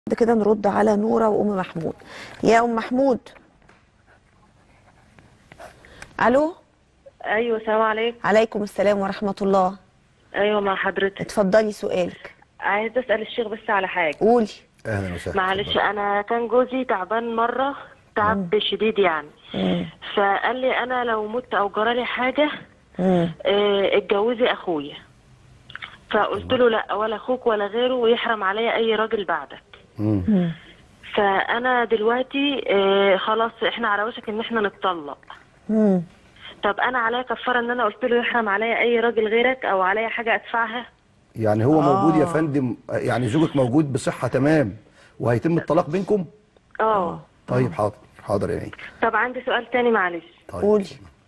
بعد كده نرد على نورة وأم محمود يا أم محمود ألو ايوه السلام عليكم عليكم السلام ورحمة الله ايوه مع حضرتك اتفضلي سؤالك عايزه اسال الشيخ بس على حاجه قولي اهلا وسهلا معلش انا كان جوزي تعبان مره تعب شديد يعني مم. فقال لي انا لو مت او جرالي حاجه مم. آه، اتجوزي اخويا فقلت له لا ولا اخوك ولا غيره ويحرم عليا اي راجل بعدك مم. مم. فانا دلوقتي آه، خلاص احنا على وشك ان احنا نتطلق مم. طب انا عليا كفاره ان انا قلت له يحرم عليا اي راجل غيرك او عليا حاجه ادفعها يعني هو موجود يا آه. فندم يعني زوجك موجود بصحة تمام وهيتم الطلاق بينكم اه طيب حاضر حاضر يا عيني طب عندي سؤال تاني معلش طيب قولي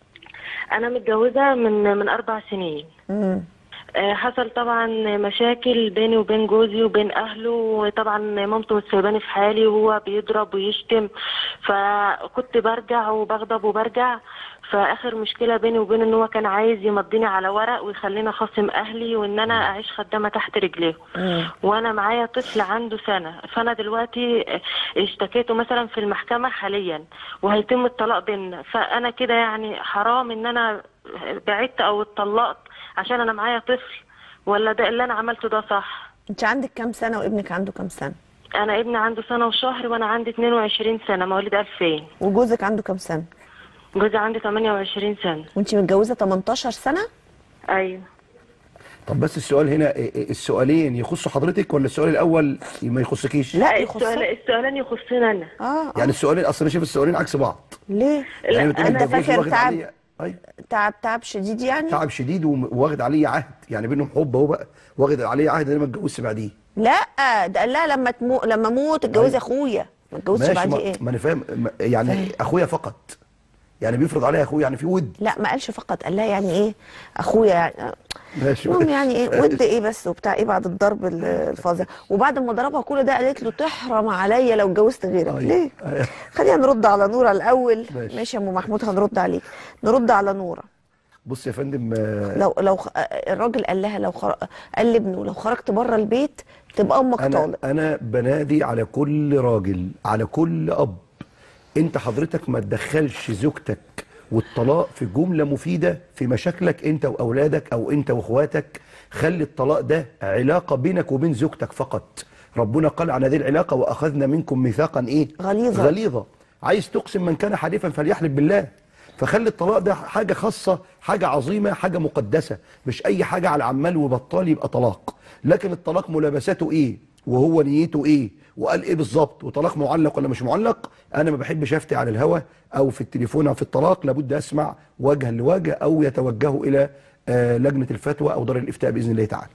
انا متجوزه من من اربع سنين مم. آه، حصل طبعا مشاكل بيني وبين جوزي وبين اهله وطبعا مامته مش سايباني في حالي وهو بيضرب ويشتم فكنت برجع وبغضب وبرجع فاخر مشكله بيني وبينه ان هو كان عايز يمضيني على ورق ويخليني خاصم اهلي وان انا اعيش خدامه تحت رجليه مم. وانا معايا طفل عنده سنه فانا دلوقتي اشتكيته مثلا في المحكمه حاليا وهيتم الطلاق بينا فانا كده يعني حرام ان انا بعدت او اتطلقت عشان انا معايا طفل ولا ده اللي انا عملته ده صح انت عندك كام سنة وابنك عنده كام سنة انا ابني عنده سنه وشهر وانا عندي 22 سنه مواليد 2000 وجوزك عنده كام سنة جوزي عنده 28 سنه وانت متجوزة 18 سنة ايوه طب بس السؤال هنا إيه- إيه السؤالين يخصوا حضرتك ولا السؤال الأول ما يخصكيش؟ لا السؤال يخصك السؤالين يخصني انا اه يعني السؤالين أصل أنا شايف السؤالين عكس بعض ليه يعني بتقولي أنت ده جوزي فاكر واخد تعب عليا أيوه تعب تعب شديد يعني تعب شديد وم- وواخد عليه عهد يعني بينهم حب اهو بقى واخد عليه عهد ان انا ما اتجوزش بعديه لا ده قال لها لما تمو... لما اموت اتجوزي أيوة. اخويا ما اتجوزش ماشي بعديه ما, ايه ما انا فاهم ما- يعني فاهم. اخويا فقط يعني بيفرض عليا اخويا يعني في ود لا ما قالش فقط قال لها يعني ايه اخويا يعني ماشي المهم يعني ايه ود ايه بس وبتاع ايه بعد الضرب ال- الفظيع وبعد ما ضربها كل ده قالت له تحرم عليا لو اتجوزت غيرك أيوة. ليه أيوة. خلينا نرد على نوره الاول ماشي. ماشي يا ام محمود هنرد عليك نرد على نوره بص يا فندم آه، لو لو خ- الراجل قال لها لو خر... قال لابنه لو خرجت بره البيت تبقى امك انا طالق انا بنادي على كل راجل على كل اب انت حضرتك ما تدخلش زوجتك والطلاق في جمله مفيده في مشاكلك انت واولادك او انت واخواتك خلي الطلاق ده علاقه بينك وبين زوجتك فقط ربنا قال عن هذه العلاقه واخذنا منكم ميثاقا ايه غليظا. غليظه عايز تقسم من كان حليفا فليحلف بالله فخلي الطلاق ده حاجه خاصه حاجه عظيمه حاجه مقدسه مش اي حاجه على عمال وبطال يبقى طلاق لكن الطلاق ملابساته ايه وهو نيته ايه وقال ايه بالظبط وطلاق معلق ولا مش معلق انا ما بحبش افتي على الهوا او في التليفون او في الطلاق لابد اسمع وجها لوجه او يتوجهوا الى آه، لجنه الفتوى او دار الافتاء باذن الله تعالى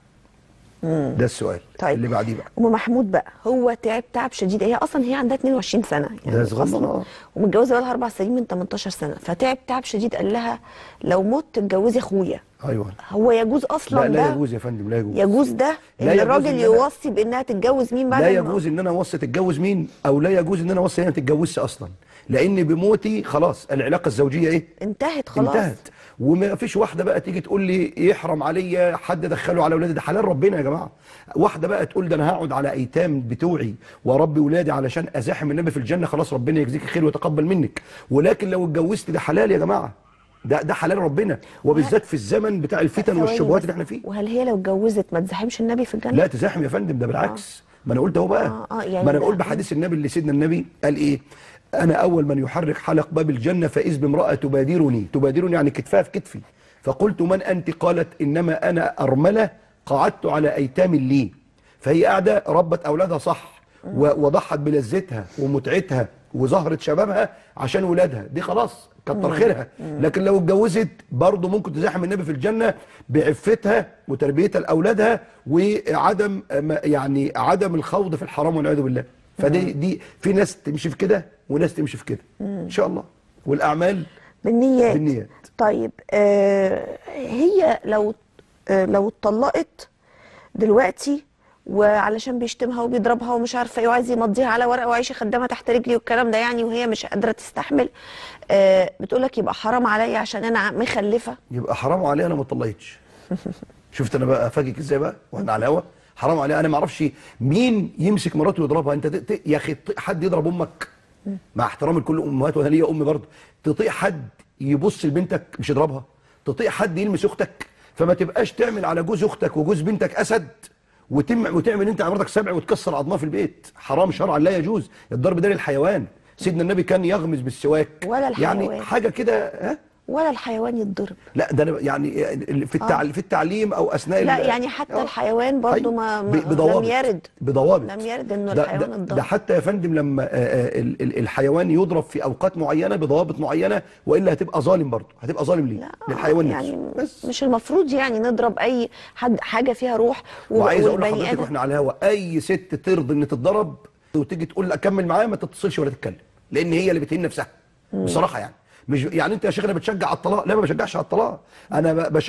ده السؤال طيب. اللي بعديه بقى ام محمود بقى هو تعب تعب شديد هي اصلا هي عندها 22 سنه ده صغنن، أصلاً. آه. ومتجوزه بقى لها اربع سنين من 18 سنه فتعب تعب شديد قال لها لو مت اتجوزي اخويا ايوه هو يجوز اصلا لا ده لا يجوز يا فندم لا يجوز يجوز ده لا ان يجوز الراجل إن أنا- يوصي بانها تتجوز مين بعد لا ما- يجوز ان انا اوصي تتجوز مين او لا يجوز ان انا اوصي هي ما تتجوزش اصلا لان بموتي خلاص العلاقه الزوجيه ايه انتهت خلاص انتهت وما فيش واحده بقى تيجي تقول لي يحرم عليا حد دخله على اولادي ده حلال ربنا يا جماعه واحده بقى تقول ده انا هقعد على ايتام بتوعي واربي ولادي علشان ازاحم النبي في الجنه خلاص ربنا يجزيك خير ويتقبل منك ولكن لو اتجوزت ده حلال يا جماعه ده ده حلال ربنا وبالذات في الزمن بتاع الفتن ثواني والشبهات بس. اللي احنا فيه وهل هي لو اتجوزت ما تزاحمش النبي في الجنه لا تزاحم يا فندم ده بالعكس ما انا قلت اهو بقى آه، آه، يعني ما انا ده- بقول بحديث النبي اللي سيدنا النبي قال ايه انا اول من يحرك حلق باب الجنه فاذ بامراه تبادرني تبادرني يعني كتفها في كتفي فقلت من انت قالت انما انا ارمله قعدت على ايتام لي فهي قاعده ربت اولادها صح و- وضحت بلذتها ومتعتها وزهرة شبابها عشان ولادها دي خلاص كتر خيرها لكن لو اتجوزت برضه ممكن تزاحم النبي في الجنة بعفتها وتربيتها لأولادها وعدم ما- يعني عدم الخوض في الحرام والعياذ بالله فدي دي في ناس تمشي في كده وناس تمشي في كده ان شاء الله والاعمال بالنيات بالنيات. طيب آه هي لو آه لو اتطلقت دلوقتي وعلشان بيشتمها وبيضربها ومش عارفه ايه وعايز يمضيها على ورقه وعايش يخدمها تحت رجلي والكلام ده يعني وهي مش قادره تستحمل آه بتقول لك يبقى حرام عليا عشان انا مخلفه يبقى حرام عليها انا ما طلعتش شفت انا بقى افاجئك ازاي بقى واحنا على الهوا حرام عليه انا ما اعرفش مين يمسك مراته ويضربها انت ت- ت- يا اخي ت- حد يضرب امك مع احترامي لكل الامهات وانا ليا ام برضه تطيق حد يبص لبنتك مش يضربها تطيق حد يلمس اختك فما تبقاش تعمل على جوز اختك وجوز بنتك اسد وتم وتعمل انت على مراتك سبع وتكسر عظمها في البيت حرام شرعا لا يجوز الضرب ده للحيوان سيدنا النبي كان يغمز بالسواك ولا يعني الحيوان. حاجه كده ها ولا الحيوان يتضرب لا ده أنا يعني في التعليم في التعليم او اثناء لا ال- يعني حتى آه. الحيوان برضو أيوة. ما- ما- ب- بضوابط لم يرد. بضوابط لم يرد إنه ده- الحيوان ده, اتضرب. ده حتى يا فندم لما آه، آه، ال- ال- الحيوان يضرب في اوقات معينه بضوابط معينه والا هتبقى ظالم برضه هتبقى ظالم ليه لا للحيوان يعني نفسه بس مش المفروض يعني نضرب اي حد حاجه فيها روح و- وعايز اقول والبني لحضرتك آدم- واحنا على الهوا اي ست ترضى ان تتضرب وتيجي تقول لا اكمل معايا ما تتصلش ولا تتكلم لان هي اللي بتهين نفسها بصراحه يعني مش يعني انت يا شيخ انا بتشجع على الطلاق لا ما بشجعش على الطلاق انا ب- بش